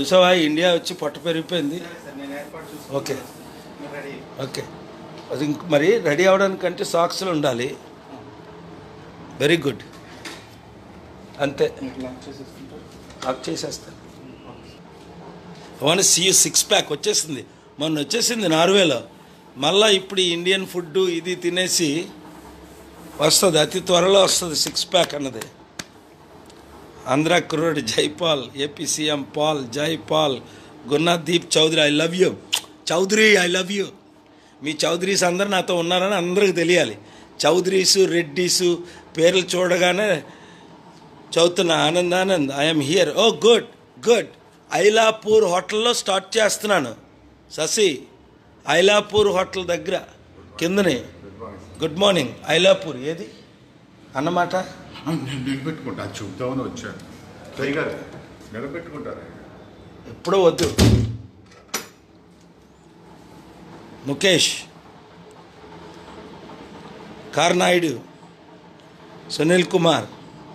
చూసావా ఇండియా వచ్చి పొట్ట పెరిగిపోయింది సార్ నేను ఏర్పాటు చూసి ఓకే రెడీ ఓకే అది ఇంక మరి రెడీ అవడానికంటే సాక్స్లు ఉండాలి వెరీ గుడ్ అంతే మీకు లాక్ చేసేస్తుంటారు ఆఫ్ చేసేస్తాను వన్ సీ సిక్స్ ప్యాక్ వచ్చేసింది మొన్న వచ్చేసింది నార్వేలో మళ్ళా ఇప్పుడు ఈ ఇండియన్ ఫుడ్ ఇది తినేసి వస్తుంది అతి త్వరలో వస్తుంది సిక్స్ ప్యాక్ అన్నది ఆంధ్ర కుర్రోడ్ Jaipal AP CM Paul Jaipal Gunnadeep Chowdary I love you Chowdary I love you మీ చౌదరీస్ అందరు నాతో ఉన్నారని అందరికి తెలియాలి చౌదరీసు రెడ్డీసు పేర్లు చూడగానే చదువుతున్నా Anand Anand I'm here oh good good Ailapur హోటల్లో స్టార్ట్ చేస్తున్నాను శశి ఐలాపూర్ హోటల్ దగ్గర కిందనే గుడ్ మార్నింగ్ ఐలాపూర్ ఏది అన్నమాట నేను నిలబెట్టుకుంటా అది చూద్దామని వచ్చాను చేయగారు నిలబెట్టుకుంటారా ఎప్పుడో వద్దు ముఖేష్ కార్నాయుడు Sunil Kumar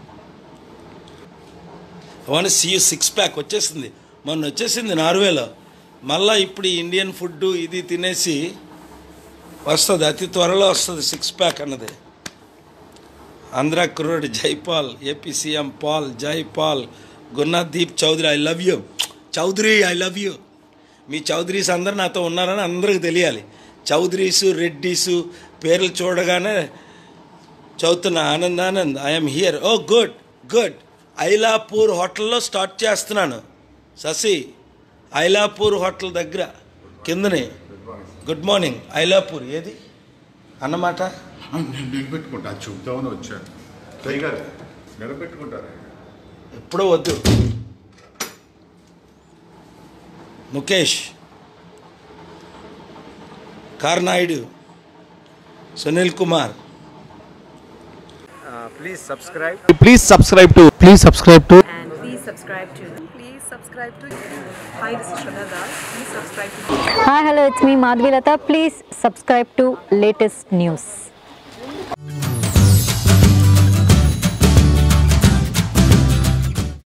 one C six pack వచ్చేసింది మొన్న వచ్చేసింది నార్వేలో మళ్ళా ఇప్పుడు ఈ ఇండియన్ ఫుడ్ ఇది తినేసి వస్తుంది అతి త్వరలో వస్తుంది సిక్స్ ప్యాక్ అన్నది ఆంధ్ర కుర్రోడ్ Jaipal AP CM Paul Jaipal Gunnadeep Chowdary I love you Chowdary I love you మీ చౌదరీస్ అందరు నాతో ఉన్నారని అందరికి తెలియాలి చౌదరీసు రెడ్డీసు పేర్లు చూడగానే చదువుతున్నా Anand Anand I'm here oh good good Ailapur హోటల్లో స్టార్ట్ చేస్తున్నాను శశి ఐలాపూర్ హోటల్ దగ్గర కిందనే గుడ్ మార్నింగ్ ఐలాపూర్ ఏది అన్నమాట నేను నిలబెట్టుకుంటా అది చూద్దామని వచ్చాను చేయగారు నిలబెట్టుకుంటారా ఎప్పుడో వద్దు ముఖేష్ కార్నాయుడు Sunil Kumar Uh, please subscribe. Please subscribe to please subscribe to and please subscribe to please subscribe to hi this is Shraddha Das please subscribe to Hi, hello, it's me Madhvi Lata. Please subscribe to latest news.